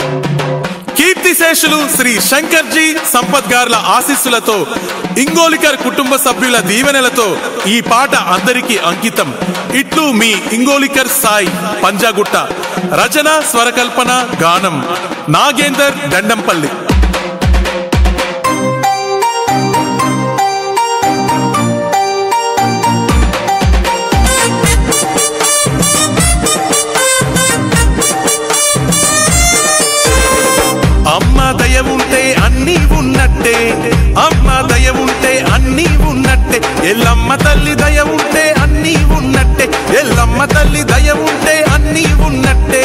కీర్తిశేషులు శ్రీ శంకర్జీ సంపత్ గార్ల ఆశీస్సులతో ఇంగోలికర్ కుటుంబ సభ్యుల దీవెనలతో ఈ పాట అందరికీ అంకితం ఇట్లు మీ ఇంగోలికర్ సాయి పంజాగుట్ట రచన స్వరకల్పన గానం నాగేందర్ దండంపల్లి అమ్మ దయ ఉంటే అన్నీ ఉన్నట్టే అమ్మ దయ ఉంటే అన్నీ ఉన్నట్టే ఎల్లమ్మ తల్లి దయ ఉంటే అన్నీ ఉన్నట్టే ఎల్లమ్మ తల్లి దయ ఉంటే అన్నీ ఉన్నట్టే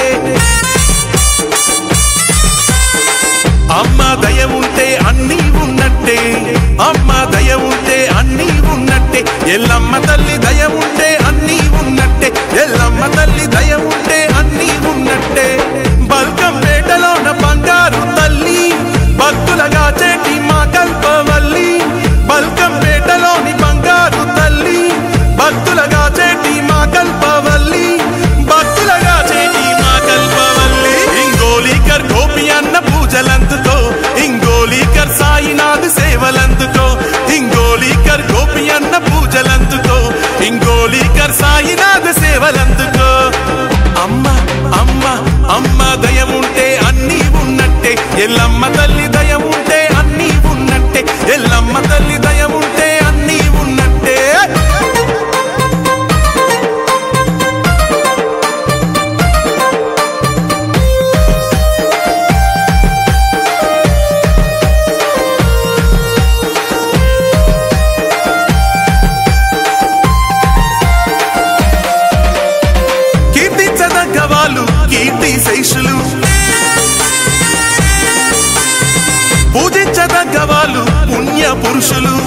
అమ్మ దయ ఉంటే అన్నీ ఉన్నట్టే అమ్మ దయ ఉంటే అన్నీ ఉన్నట్టే ఎల్లమ్మ తల్లి దయ ఉంటే అన్నీ ఉన్నట్టే ఎల్లమ్మ తల్లి దయ ఉంటే అన్నీ ఉన్నట్టే బల్కంపేటలోన బంగారు తల్లి భక్తులగా చేటి మా కల్పవల్లి బల్కంపేటలోని బంగారు తల్లి భక్తులగా చేటి మా కల్పవల్లి భక్తులగా చేటి మా కల్పవల్లి ఇంగోలీకర్ గోపి అన్న పూజలందుకో ఇంగోలీకర్ సాయినాథ్ సేవలందుకో ఇంగోలీకర్ గోపి అన్న పూజలందుకో ఇంగోలీకర్ సాయినాథ్ సేవలందుకో అమ్మ అమ్మ అమ్మ దయ ఉంటే అన్నీ ఉన్నట్టే ఎల్లమ్మ తల్లి దయ ఉంటే అన్నీ ఉన్నట్టే ఎల్లమ్మ తల్లి దయ ఉంటే అన్నీ ఉన్నట్టే కీర్తించదగ్గ వాళ్ళు కీర్తి శేషులు పూజించదగ్గ వాళ్ళు పుణ్య పురుషులు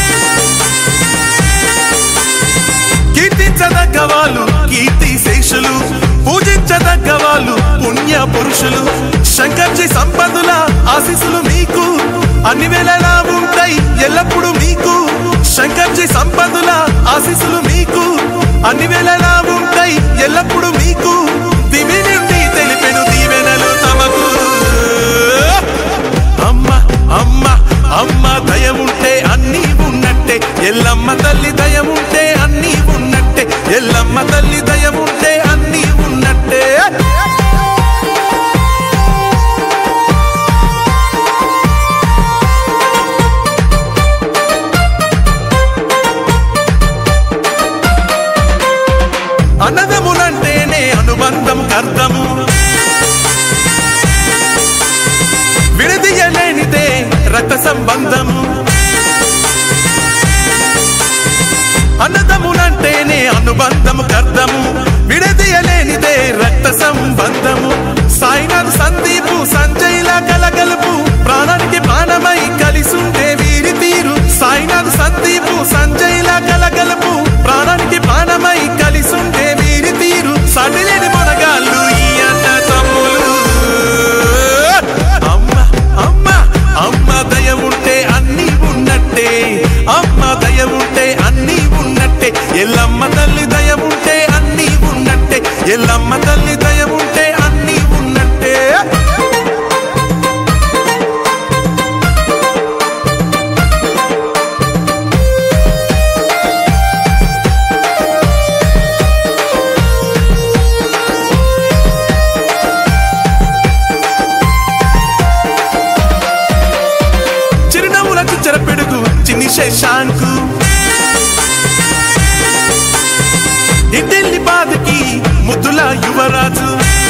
కీర్తించదగ్గ వాళ్ళు కీర్తి శేషులు పూజించదగ్గ వాళ్ళు పుణ్య పురుషులు శంకర్జీ సంపదుల ఆశీస్సులు మీకు అన్ని వేళలా ఉంటాయి ఎల్లప్పుడూ మీకు శంకర్జీ సంపదుల ఆశీస్సులు మీకు అన్ని వేళలా ఉంటాయి ఎల్లప్పుడూ మీకు దివి నుండి తెలిపెను దీవెనలు తమకు అమ్మ అమ్మ అమ్మ దయ ఉంటే అన్నీ ఉన్నట్టే ఎల్లమ్మ తల్లి దయ ఉంటే అన్నీ ఉన్నట్టే ఎల్లమ్మ తల్లి దయ ఉంటే అన్నీ ఉన్నట్టే అన్నదములంటేనే అనుబంధం కర్తము విడదీయలేనిదే రక్త సంబంధము అన్నదములంటేనే అనుబంధము కర్తము విడదీయలేనిదే రక్త సంబంధము సాయినాథ్ సందీపు సంజయ్ల కలగలుపు ప్రాణానికి ప్రాణమై కలిసుండే వీరి తీరు సాయినాథ్ సందీపు సంజయ్ల కలగలుపు ప్రాణానికి ప్రాణమై కలిసుండే వీరి తీరు సడిలేని మొనగాళ్ళు ఈ అన్న తమ్ములు అమ్మ అమ్మ అమ్మ దయ ఉంటే అన్నీ ఉన్నట్టే అమ్మ దయ ఉంటే అన్నీ ఉన్నట్టే ఎల్లమ్మ తల్లి దయ ఉంటే అన్నీ ఉన్నట్టే ఎల్లమ్మ తల్లి దయ ఉంటే అన్నీ ఉన్నట్టే చిరునవ్వుల చిచ్చర పెడుగు చిన్ని శశాంకు ఇంటిల్లి బాధకి ముద్దుల యువరాజు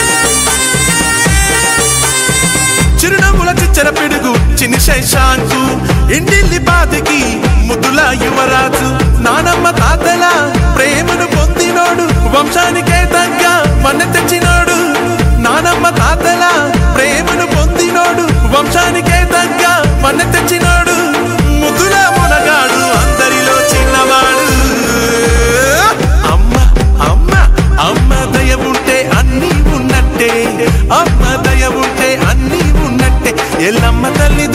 చిరునవ్వుల చిచ్చర పిడుగు చిన్ని శశాంకు ఇంటిల్లి బాధకి ముద్దుల యువరాజు నానమ్మ తాతల ప్రేమను పొందినోడు వంశానికే తగ్గ మన తెచ్చినోడు నానమ్మ తాతల ప్రేమను పొందినోడు వంశానికే తగ్గ మన తెచ్చినోడు ముద్దుల మునగాడు అందరిలో చిన్నవాడు అమ్మ అమ్మ అమ్మ దయ ఉంటే అన్నీ ఉన్నట్టే అమ్మ దయ ఉంటే అన్నీ ఉన్నట్టే ఎల్లమ్మ తల్లి